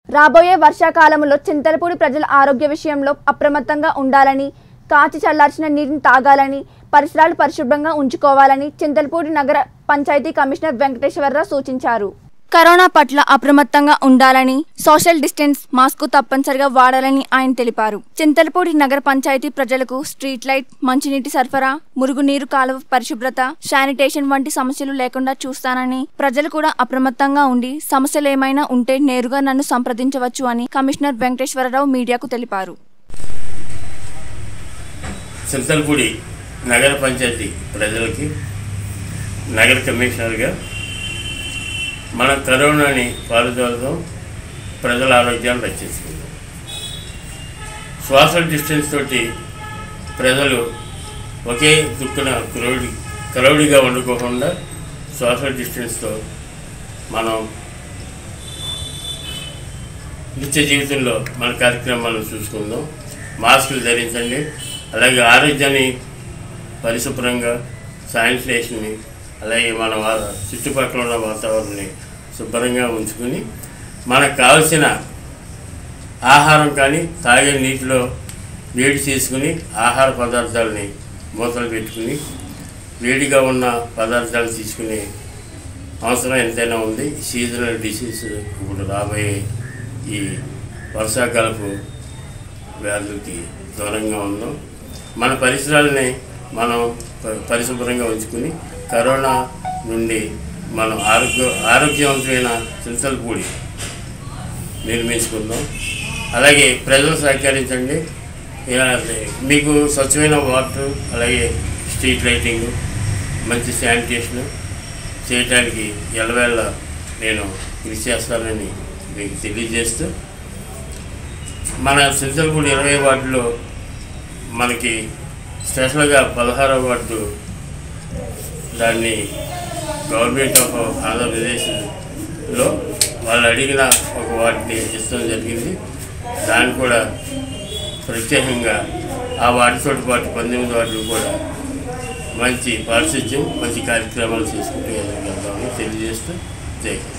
రాబోయే వర్షాకాలంలో చింతలపూడి ప్రజల ఆరోగ్య విషయంలో అప్రమత్తంగా ఉండాలని కాచి చల్లార్చిన నీటిని తాగాలని పరిసరాలు పరిశుభ్రంగా ఉంచుకోవాలని చింతలపూడి నగర పంచాయతీ కమిషనర్ వెంకటేశ్వరరావు సూచించారు కరోనా పట్ల అప్రమత్తంగా ఉండాలని సోషల్ డిస్టెన్స్ మాస్క్ తప్పనిసరిగా వాడాలని ఆయన తెలిపారు చింతలపూడి నగర పంచాయతీ ప్రజలకు స్ట్రీట్ లైట్ మంచినీటి సరఫరా మురుగునీరు కాలువ పరిశుభ్రత శానిటేషన్ వంటి సమస్యలు లేకుండా చూస్తానని ప్రజలు కూడా అప్రమత్తంగా ఉండి సమస్యలు ఏమైనా ఉంటే నేరుగా నన్ను సంప్రదించవచ్చు అని కమిషనర్ వెంకటేశ్వరరావు మీడియాకు తెలిపారు చింతలపూడి నగర పంచాయతీ ప్రజలకి నగర కమిషనర్గా మన కరోనాని పారుదోలతో ప్రజల ఆరోగ్యాన్ని రక్షించుకుందాం సోషల్ డిస్టెన్స్ తోటి ప్రజలు ఒకే దుక్కున క్రౌడి క్రౌడిగా వండుకోకుండా సోషల్ డిస్టెన్స్తో మనం నిత్య జీవితంలో మన కార్యక్రమాలను చూసుకుందాం మాస్కులు ధరించండి అలాగే ఆరోగ్యాన్ని పరిశుభ్రంగా శానిటేషన్ని అలాగే మన వా- చుట్టుపక్కల ఉన్న వాతావరణాన్ని శుభ్రంగా ఉంచుకుని మనకు కావలసిన ఆహారం కానీ తాగే నీటిలో వేడి చేసుకుని ఆహార పదార్థాలని మూతలు పెట్టుకుని వేడిగా ఉన్న పదార్థాలు తీసుకునే అవసరం ఎంతైనా ఉంది సీజనల్ డిసీజ్ ఇప్పుడు రాబోయే ఈ వర్షాకాలపు వ్యాధులకి దూరంగా ఉందాం మన పరిసరాలని మనం ప- పరిశుభ్రంగా ఉంచుకుని కరోనా నుండి మనం ఆరోగ్య ఆరోగ్యవంతమైన చింతలపూడి నిర్మించుకుందాం అలాగే ప్రజలు సహకరించండి ఇలా మీకు స్వచ్ఛమైన వాటర్ అలాగే స్ట్రీట్ లైటింగ్ మంచి శానిటేషన్ చేయడానికి ఎల్లవేళ నేను కృషి చేస్తానని మీకు తెలియజేస్తూ మన చింతలపూడి ఇరవై వార్డులో మనకి స్పెషల్గా పదహారవ వార్డు దాన్ని గవర్నమెంట్ ఆఫ్ ఆంధ్రప్రదేశ్లో వాళ్ళు అడిగిన ఒక వాటిని ఇష్టం జరిగింది దాన్ని కూడా ప్రత్యేకంగా ఆ వాటితో పాటు పంతొమ్మిది వాటిని కూడా మంచి పారిశుద్ధ్యం మంచి కార్యక్రమాలు చేసుకుంటూ వెళ్దామని తెలియజేస్తూ జై హింద్.